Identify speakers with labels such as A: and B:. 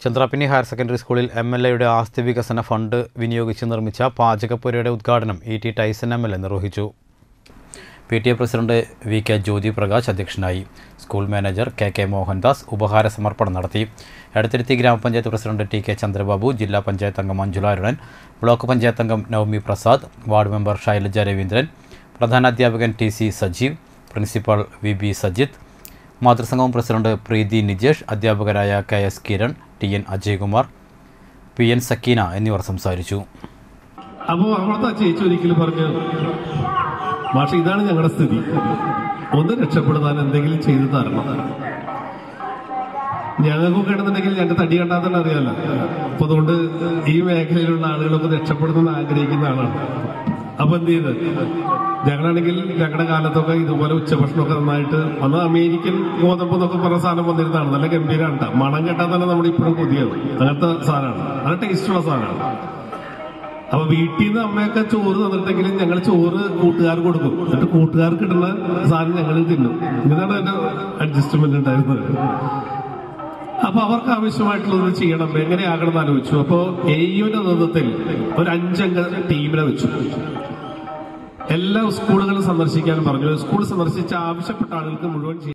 A: Chandrapinni higher secondary സ്കൂളിൽ M L എയുടെ ആസ്തി വികസന ഫണ്ട് വിനിയോഗിച്ച് നിർമ്മിച്ച പാചകപ്പുരയുടെ ഉദ്ഘാടനം E T Tyson M L A നിർവഹിച്ചു P T A president V K Jyothi Prakash അധ്യക്ഷനായി school manager K K Mohandas ഉപഹാര സമർപ്പണം നടത്തി എടത്തിരുത്തി ഗ്രാമപഞ്ചായത്ത് പ്രസിഡന്റ് ടി കെ ചന്ദ്രബാബു ജില്ലാ പഞ്ചായത്ത് അംഗം മഞ്ജുല അരുണൻ ബ്ലോക്ക് പഞ്ചായത്ത് അംഗം നവമി പ്രസാദ് വാർഡ് മെമ്പർ ശൈലജ രവീന്ദ്രൻ പ്രധാനാധ്യാപകൻ T C Sajeev principal V B Sajith മാതൃസംഘം പ്രസിഡന്റ് പ്രീതി നിജേഷ് അധ്യാപകരായ K S Kiran T N Ajaykumar P N Sakeena എന്നിവർ സംസാരിച്ചു
B: അപ്പോ അവിടുത്തെ ആ ചേച്ചി ഒരിക്കലും പറഞ്ഞു മാഷ ഇതാണ് ഞങ്ങളുടെ സ്ഥിതി ഒന്ന് രക്ഷപ്പെടുത്താൻ എന്തെങ്കിലും ചെയ്തു തരണം ഞങ്ങൾക്കൊക്കെ ആണെന്നുണ്ടെങ്കിൽ ഞങ്ങളുടെ തടി കണ്ടാൽ തന്നെ അറിയാലോ അപ്പൊ അതുകൊണ്ട് ഈ മേഖലയിലുള്ള ആളുകളൊക്കെ രക്ഷപ്പെടുന്ന ആഗ്രഹിക്കുന്ന ആളാണ് അപ്പൊ എന്ത് ചെയ്ത് ഞങ്ങളാണെങ്കിൽ ഞങ്ങളുടെ കാലത്തൊക്കെ ഇതുപോലെ ഉച്ചഭക്ഷണമൊക്കെ നന്നായിട്ട് അന്ന് അമേരിക്കൻ ഗോതമ്പ് എന്നൊക്കെ പറഞ്ഞ സാധനം വന്നിരുന്നതാണ് നല്ല ഗംഭീരമാണ് ട്ടോ. മണം കേട്ടാൽ തന്നെ നമ്മുടെ ഇപ്പോഴും കൊതിയാണ് അങ്ങനത്തെ സാധനമാണ് നല്ല ടേസ്റ്റുള്ള സാധനമാണ് അപ്പൊ വീട്ടിൽ നിന്ന് അമ്മയൊക്കെ ചോറ് തന്നിട്ടെങ്കിലും ഞങ്ങൾ ചോറ് കൂട്ടുകാർക്ക് കൊടുക്കും എന്നിട്ട് കൂട്ടുകാർക്ക് കിട്ടുന്ന സാധനം ഞങ്ങൾ തിന്നും ഇതാണ് എന്റെ അഡ്ജസ്റ്റ്മെന്റ് ഉണ്ടായിരുന്നത് അപ്പൊ അവർക്ക് ആവശ്യമായിട്ടുള്ളത് ചെയ്യണം എങ്ങനെയാകണം എന്ന് ആലോചിച്ചു അപ്പോ എയുടെ നേതൃത്വത്തിൽ ഒരു അഞ്ചംഗ ടീമിനെ വെച്ചു എല്ലാ സ്കൂളുകളും സന്ദർശിക്കാൻ പറഞ്ഞു സ്കൂൾ സന്ദർശിച്ച ആവശ്യപ്പെട്ട ആളുകൾക്ക് മുഴുവൻ ചെയ്യ-